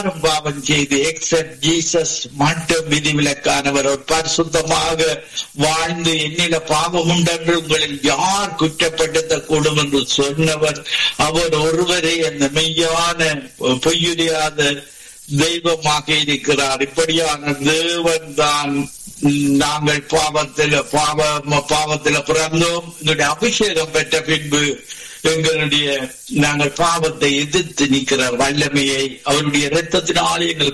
எல்லாரும் பாவம் செய்து எக்ஸப்ட் ஜீசஸ் மட்டும் விதிவிலக்கானவர் அவர் பரிசுத்தமாக வாழ்ந்து என்னில பாவம் உண்டென்று உங்களில் யார் குற்றப்படுத்தக்கூடும் என்று சொன்னவர் அவர் ஒருவரே அந்த மெய்யான பொய்யுரியாத தெய்வமாக இருக்கிறார் இப்படியான தேவன் தான் நாங்கள் பாவத்தில் பாவ பாவத்தில் பிறந்தோம் எங்களுடைய அபிஷேகம் பெற்ற பின்பு எங்களுடைய நாங்கள் பாவத்தை எதிர்த்து நிற்கிற வல்லமையை அவருடைய இரத்தத்தினாலே எங்களுக்கு